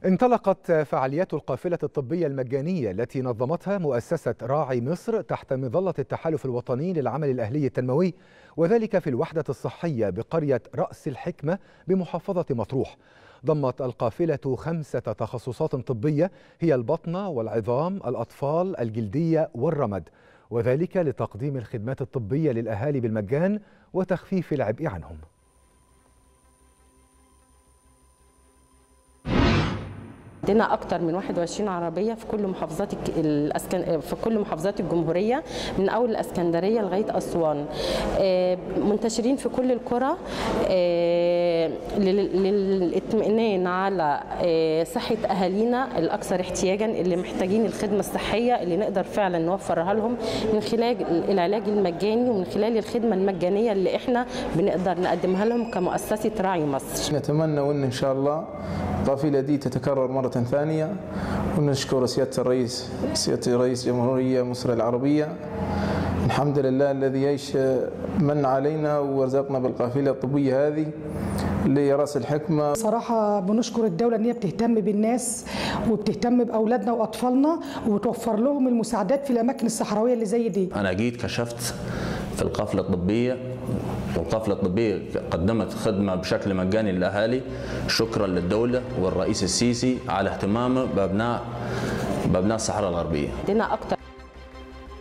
انطلقت فعاليات القافلة الطبية المجانية التي نظمتها مؤسسة راعي مصر تحت مظلة التحالف الوطني للعمل الأهلي التنموي وذلك في الوحدة الصحية بقرية رأس الحكمة بمحافظة مطروح ضمت القافلة خمسة تخصصات طبية هي البطنة والعظام الأطفال الجلدية والرمد وذلك لتقديم الخدمات الطبية للأهالي بالمجان وتخفيف العبء عنهم عندنا اكتر من 21 عربيه في كل محافظات الأسكن... في كل محافظات الجمهوريه من اول الاسكندريه لغايه اسوان منتشرين في كل القرى للاطمئنان على صحه اهالينا الاكثر احتياجا اللي محتاجين الخدمه الصحيه اللي نقدر فعلا نوفرها لهم من خلال العلاج المجاني ومن خلال الخدمه المجانيه اللي احنا بنقدر نقدمها لهم كمؤسسه راعي مصر نتمنى وان ان شاء الله القافله دي تتكرر مره ثانيه ونشكر سياده الرئيس سياده رئيس جمهوريه مصر العربيه الحمد لله الذي يعيش من علينا ورزقنا بالقافله الطبيه هذه لراس الحكمه صراحه بنشكر الدوله ان هي بتهتم بالناس وبتهتم باولادنا واطفالنا وبتوفر لهم المساعدات في الاماكن الصحراويه اللي زي دي انا جيت كشفت في القافله الطبيه والقافله الطبيه قدمت خدمه بشكل مجاني للاهالي شكرا للدوله والرئيس السيسي على اهتمامه بابناء بابناء الصحراء الغربيه عندنا اكتر